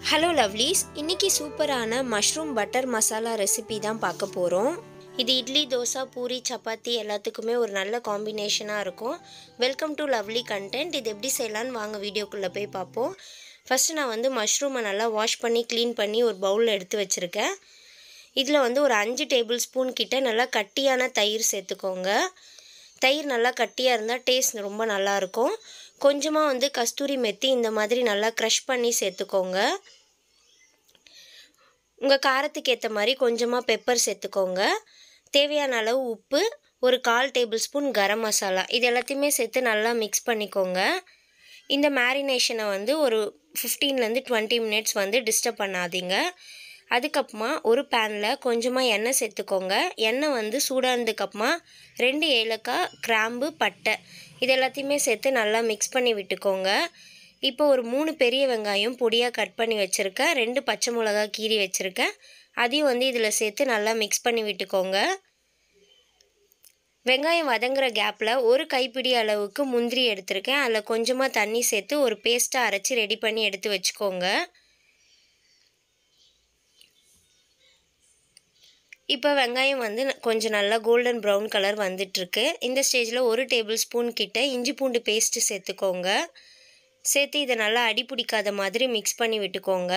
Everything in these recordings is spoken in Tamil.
ஹலோ லவ்லீஸ் இன்னைக்கு சூப்பரான மஷ்ரூம் பட்டர் மசாலா ரெசிபி தான் பார்க்க போகிறோம் இது இட்லி தோசை பூரி சப்பாத்தி எல்லாத்துக்குமே ஒரு நல்ல காம்பினேஷனாக இருக்கும் வெல்கம் டு லவ்லி கண்டென்ட் இது எப்படி செய்யலான்னு வாங்க வீடியோக்குள்ளே போய் பார்ப்போம் ஃபஸ்ட்டு நான் வந்து மஷ்ரூமை நல்லா வாஷ் பண்ணி க்ளீன் பண்ணி ஒரு பவுலில் எடுத்து வச்சுருக்கேன் இதில் வந்து ஒரு அஞ்சு டேபிள் ஸ்பூன் கிட்ட நல்லா கட்டியான தயிர் சேர்த்துக்கோங்க தயிர் நல்லா கட்டியாக இருந்தால் டேஸ்ட் ரொம்ப நல்லாயிருக்கும் கொஞ்சமாக வந்து கஸ்தூரி மெத்தி இந்த மாதிரி நல்லா க்ரஷ் பண்ணி சேர்த்துக்கோங்க உங்கள் காரத்துக்கு ஏற்ற மாதிரி கொஞ்சமாக பெப்பர் சேர்த்துக்கோங்க தேவையான அளவு உப்பு ஒரு கால் டேபிள் ஸ்பூன் கரம் மசாலா இது எல்லாத்தையுமே சேர்த்து நல்லா மிக்ஸ் பண்ணிக்கோங்க இந்த மேரினேஷனை வந்து ஒரு ஃபிஃப்டீன்லேருந்து டுவெண்ட்டி மினிட்ஸ் வந்து டிஸ்டர்ப் பண்ணாதீங்க அதுக்கப்புறமா ஒரு பேனில் கொஞ்சமாக எண்ணெய் சேர்த்துக்கோங்க எண்ணெய் வந்து சூடானதுக்கப்புறமா ரெண்டு ஏலக்காய் கிராம்பு பட்டை இது எல்லாத்தையுமே சேர்த்து நல்லா மிக்ஸ் பண்ணி விட்டுக்கோங்க இப்போ ஒரு மூணு பெரிய வெங்காயம் பொடியாக கட் பண்ணி வச்சுருக்கேன் ரெண்டு பச்சை மிளகா கீறி வச்சுருக்கேன் அதையும் வந்து இதில் சேர்த்து நல்லா மிக்ஸ் பண்ணி விட்டுக்கோங்க வெங்காயம் வதங்குற கேப்பில் ஒரு கைப்பிடி அளவுக்கு முந்திரி எடுத்திருக்கேன் அதில் கொஞ்சமாக தண்ணி சேர்த்து ஒரு பேஸ்ட்டாக அரைச்சி ரெடி பண்ணி எடுத்து வச்சுக்கோங்க இப்போ வெங்காயம் வந்து கொஞ்சம் நல்லா கோல்டன் ப்ரௌன் கலர் வந்துட்டுருக்கு இந்த ஸ்டேஜில் ஒரு டேபிள் ஸ்பூன் கிட்ட இஞ்சி பூண்டு பேஸ்ட்டு சேர்த்துக்கோங்க சேர்த்து இதை நல்லா அடி பிடிக்காத மாதிரி மிக்ஸ் பண்ணி விட்டுக்கோங்க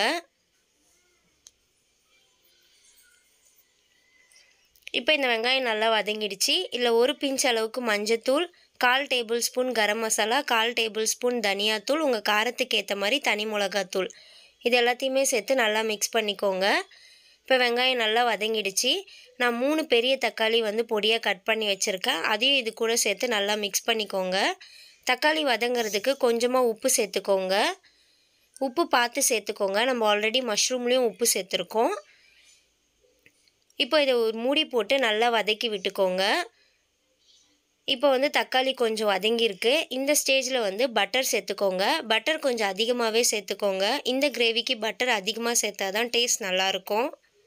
இப்போ இந்த வெங்காயம் நல்லா வதங்கிடுச்சு இல்லை ஒரு பிஞ்ச் அளவுக்கு மஞ்சத்தூள் கால் டேபிள் ஸ்பூன் கரம் மசாலா கால் டேபிள் ஸ்பூன் தனியாத்தூள் உங்கள் காரத்துக்கு ஏற்ற மாதிரி தனி மிளகாத்தூள் இது எல்லாத்தையுமே சேர்த்து நல்லா மிக்ஸ் பண்ணிக்கோங்க இப்போ வெங்காயம் நல்லா வதங்கிடுச்சு நான் மூணு பெரிய தக்காளி வந்து பொடியாக கட் பண்ணி வச்சுருக்கேன் அதையும் இது கூட சேர்த்து நல்லா மிக்ஸ் பண்ணிக்கோங்க தக்காளி வதங்கிறதுக்கு கொஞ்சமாக உப்பு சேர்த்துக்கோங்க உப்பு பார்த்து சேர்த்துக்கோங்க நம்ம ஆல்ரெடி மஷ்ரூம்லேயும் உப்பு சேர்த்துருக்கோம் இப்போ இதை ஒரு மூடி போட்டு நல்லா வதக்கி விட்டுக்கோங்க இப்போ வந்து தக்காளி கொஞ்சம் வதங்கியிருக்கு இந்த ஸ்டேஜில் வந்து பட்டர் சேர்த்துக்கோங்க பட்டர் கொஞ்சம் அதிகமாகவே சேர்த்துக்கோங்க இந்த கிரேவிக்கு பட்டர் அதிகமாக சேர்த்தா தான் டேஸ்ட் நல்லாயிருக்கும்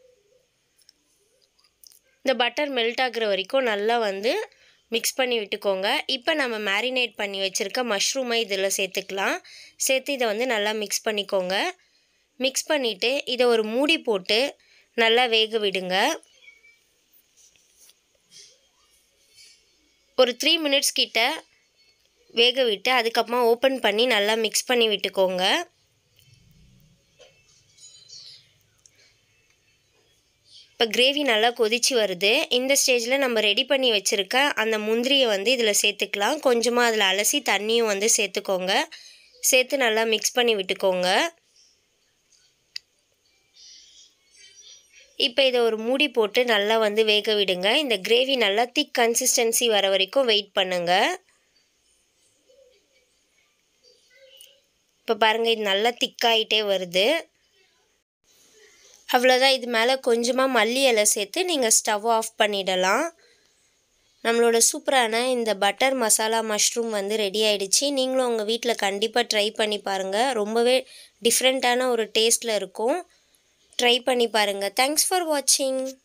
இந்த பட்டர் மெல்ட் ஆகுற வரைக்கும் நல்லா வந்து மிக்ஸ் பண்ணி விட்டுக்கோங்க இப்போ நம்ம மேரினேட் பண்ணி வச்சுருக்க மஷ்ரூமை இதில் சேர்த்துக்கலாம் சேர்த்து இதை வந்து நல்லா மிக்ஸ் பண்ணிக்கோங்க மிக்ஸ் பண்ணிவிட்டு இதை ஒரு மூடி போட்டு நல்லா வேக விடுங்க ஒரு த்ரீ மினிட்ஸ் கிட்ட வேக விட்டு அதுக்கப்புறமா ஓப்பன் பண்ணி நல்லா மிக்ஸ் பண்ணி விட்டுக்கோங்க இப்போ கிரேவி நல்லா கொதிச்சு வருது இந்த ஸ்டேஜில் நம்ம ரெடி பண்ணி வச்சுருக்க அந்த முந்திரியை வந்து இதில் சேர்த்துக்கலாம் கொஞ்சமாக அதில் அலசி தண்ணியும் வந்து சேர்த்துக்கோங்க சேர்த்து நல்லா மிக்ஸ் பண்ணி விட்டுக்கோங்க இப்போ இதை ஒரு மூடி போட்டு நல்லா வந்து வேக விடுங்க இந்த கிரேவி நல்லா திக் கன்சிஸ்டன்சி வர வரைக்கும் வெயிட் பண்ணுங்கள் இப்போ பாருங்கள் இது நல்லா திக்காயிட்டே வருது அவ்வளோதான் இது மேலே கொஞ்சமாக மல்லி இலை சேர்த்து நீங்கள் ஸ்டவ் ஆஃப் பண்ணிடலாம் நம்மளோட சூப்பரான இந்த பட்டர் மசாலா மஷ்ரூம் வந்து ரெடி ஆகிடுச்சு நீங்களும் உங்கள் வீட்டில் கண்டிப்பாக ட்ரை பண்ணி பாருங்கள் ரொம்பவே டிஃப்ரெண்ட்டான ஒரு டேஸ்ட்டில் இருக்கும் ட்ரை பண்ணி பாருங்கள் தேங்க்ஸ் ஃபார் வாட்சிங்